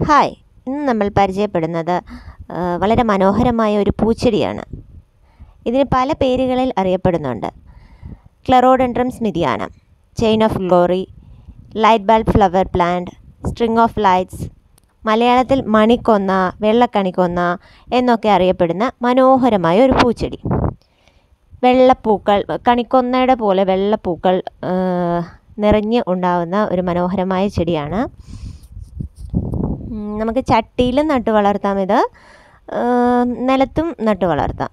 hi ഇന്ന് നമ്മൾ പരിചയപ്പെടുന്നത് ആ, വളരെ മനോഹരമായ ഒരു പൂച്ചെടിയാണ് ഇതിന് പല പേരുകളിൽ അറിയപ്പെടുന്നുണ്ട് clerodendrum smithianum chain of glory light bulb flower plant string of lights മലയാളത്തിൽ മണിക്കൊന്ന വെള്ളക്കണിക്കൊന്ന എന്നൊക്കെ അറിയപ്പെടുന്ന മനോഹരമായ ഒരു പൂച്ചെടി വെള്ളപ്പൂക്കൾ കണിക്കൊന്നയുടെ പോലെ വെള്ളപ്പൂക്കൾ ആ, നിറഞ്ഞ് ഉണ്ടാവുന്ന ഒരു മനോഹരമായ ചെടിയാണ് ഉം, നമുക്ക് ചട്ടിയിലും നട്ട് വളർത്താം ഇത് ആ, നിലത്തും നട്ട് വളർത്താം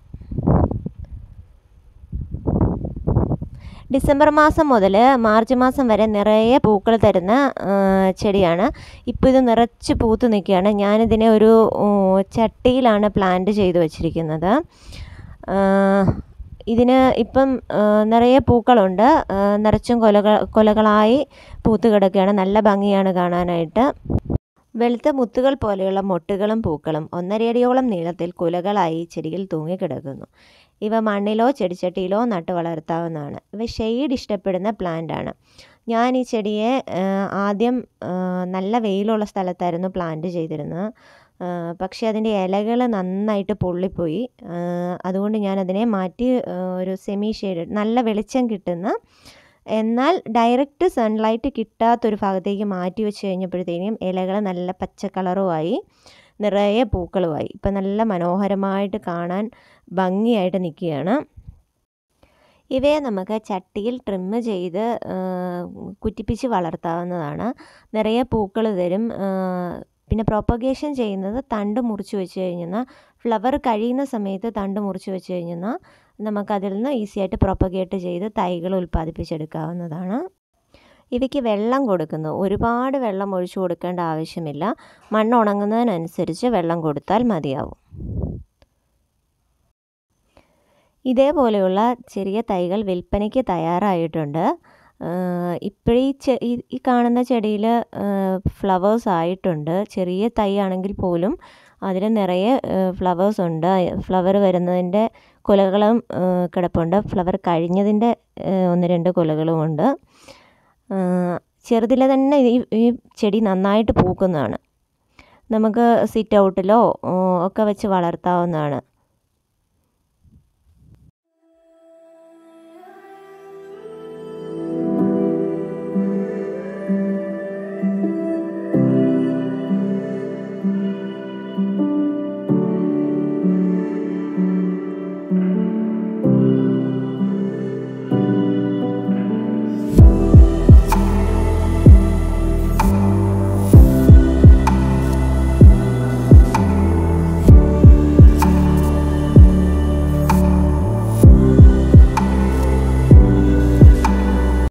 ഡിസംബർ മാസം മുതൽ മാർച്ച് മാസം വരെ നിറയെ പൂക്കൾ തരുന്ന ആ, ചെടിയാണ് ഇപ്പോൾ ഇത് നിറച്ച് പൂത്ത് നിൽക്കുകയാണ് ഞാനിതിനെ ഒരു ഉം, ചട്ടിയിലാണ് പ്ലാന്റ് ചെയ്ത് വച്ചിരിക്കുന്നത് ആ, ഇതിന് ഇപ്പം ആ, നിറയെ പൂക്കളുണ്ട് ആ, നിറച്ചും കൊലകൾ കൊലകളായി പൂത്ത് കിടക്കുകയാണ് നല്ല ഭംഗിയാണ് കാണാനായിട്ട് വെളുത്ത മുത്തുകൾ പോലെയുള്ള മൊട്ടുകളും പൂക്കളും ഒന്നരയടിയോളം നീളത്തിൽ കുലകളായി ചെടിയിൽ തൂങ്ങിക്കിടക്കുന്നു ഇവ മണ്ണിലോ ചെടിച്ചട്ടിയിലോ നട്ട് വളർത്താവുന്നതാണ് ഇവ ഷെയ്ഡ് ഇഷ്ടപ്പെടുന്ന പ്ലാന്റ് ആണ് ഞാൻ ഈ ചെടിയെ ആ, ആദ്യം ആ, നല്ല വെയിലുള്ള സ്ഥലത്തായിരുന്നു പ്ലാന്റ് ചെയ്തിരുന്നത് ആ, പക്ഷേ അതിൻ്റെ ഇലകൾ നന്നായിട്ട് പൊള്ളിപ്പോയി ആ, അതുകൊണ്ട് ഞാൻ അതിനെ മാറ്റി ആ, ഒരു സെമി ഷെയ്ഡ് നല്ല വെളിച്ചം കിട്ടുന്ന എന്നാൽ ഡയറക്റ്റ് സൺലൈറ്റ് കിട്ടാത്തൊരു ഭാഗത്തേക്ക് മാറ്റി വെച്ച് കഴിഞ്ഞപ്പോഴത്തേനും ഇലകൾ നല്ല പച്ച കളറുമായി നിറയെ പൂക്കളുമായി ഇപ്പം നല്ല മനോഹരമായിട്ട് കാണാൻ ഭംഗിയായിട്ട് നിൽക്കുകയാണ് ഇവയെ നമുക്ക് ചട്ടിയിൽ ട്രിമ്മ് ചെയ്ത് ആ, കുറ്റിപ്പിച്ച് വളർത്താവുന്നതാണ് നിറയെ പൂക്കൾ തരും ആ, പിന്നെ പ്രൊപ്പഗേഷൻ ചെയ്യുന്നത് തണ്ട് മുറിച്ച് വെച്ച് കഴിഞ്ഞാൽ ഫ്ലവർ കഴിയുന്ന സമയത്ത് തണ്ട് മുറിച്ച് വെച്ച് കഴിഞ്ഞാൽ നമുക്കതിൽ നിന്ന് ഈസി ആയിട്ട് പ്രൊപ്പഗേറ്റ് ചെയ്ത് തൈകൾ ഉൽപ്പാദിപ്പിച്ചെടുക്കാവുന്നതാണ് ഇവയ്ക്ക് വെള്ളം കൊടുക്കുന്നു ഒരുപാട് വെള്ളം ഒഴിച്ചു കൊടുക്കേണ്ട ആവശ്യമില്ല മണ്ണ് ഉണങ്ങുന്നതിനനുസരിച്ച് വെള്ളം കൊടുത്താൽ മതിയാവും ഇതേപോലെയുള്ള ചെറിയ തൈകൾ വിൽപ്പനയ്ക്ക് തയ്യാറായിട്ടുണ്ട് ഇപ്പോഴീ ചെ ഈ ഈ കാണുന്ന ചെടിയിൽ ഫ്ലവേഴ്സ് ആയിട്ടുണ്ട് ചെറിയ തൈ ആണെങ്കിൽ പോലും അതിൽ നിറയെ ഫ്ലവേഴ്സ് ഉണ്ട് ഫ്ലവർ വരുന്നതിൻ്റെ കുലകളും ആ, കിടപ്പുണ്ട് ഫ്ലവർ കഴിഞ്ഞതിൻ്റെ ആ, ഒന്ന് രണ്ട് കുലകളുമുണ്ട് ആ, ചെറുതിലെ തന്നെ ഈ ഈ ചെടി നന്നായിട്ട് പൂക്കുന്നതാണ് നമുക്ക് സിറ്റ് ഔട്ടിലോ ഒക്കെ വെച്ച് വളർത്താവുന്നതാണ്